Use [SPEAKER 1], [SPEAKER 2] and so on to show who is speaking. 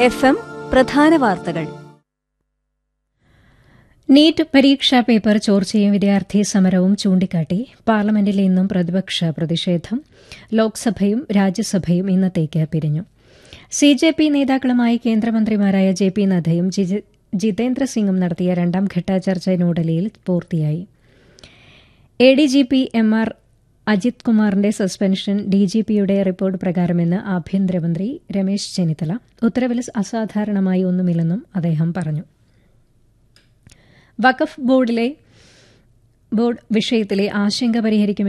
[SPEAKER 1] F M പ്രധാന വാർത്തകൾ
[SPEAKER 2] NEET പരീക്ഷാ പേപ്പർ ചോർച്ചയും വിദ്യാർത്ഥി സമരവും ചൂണ്ടിക്കാട്ടി പാർലമെന്റിൽ ഇന്നും പ്രതിപക്ഷ പ്രതിഷേധം ലോക്സഭയും രാജ്യസഭയും ഇന്നത്തേക്ക് പിരിഞ്ഞു സി ജെ പി നേതാക്കളുമായി കേന്ദ്രമന്ത്രിമാരായ ജെ പി നദ്ദയും ജിജ- ജിതേന്ദ്ര സിംഗും നടത്തിയ രണ്ടാം ഘട്ട ചർച്ച ന്യൂഡൽഹിയിൽ പൂർത്തിയായി A D G P M R Ajith കുമാറിന്റെ സസ്പെൻഷൻ ഡി ജി പിയുടെ റിപ്പോർട്ട് പ്രകാരമെന്ന് ആഭ്യന്തരമന്ത്രി രമേശ് ചെന്നിത്തല ഉത്തരവിൽ അസാധാരണമായി ഒന്നുമില്ലെന്നും അദ്ദേഹം പറഞ്ഞു വഖഫ് ബോർഡിലെ ബോർഡ് വിഷയത്തിലെ ആശങ്ക പരിഹരിക്കുമെന്ന്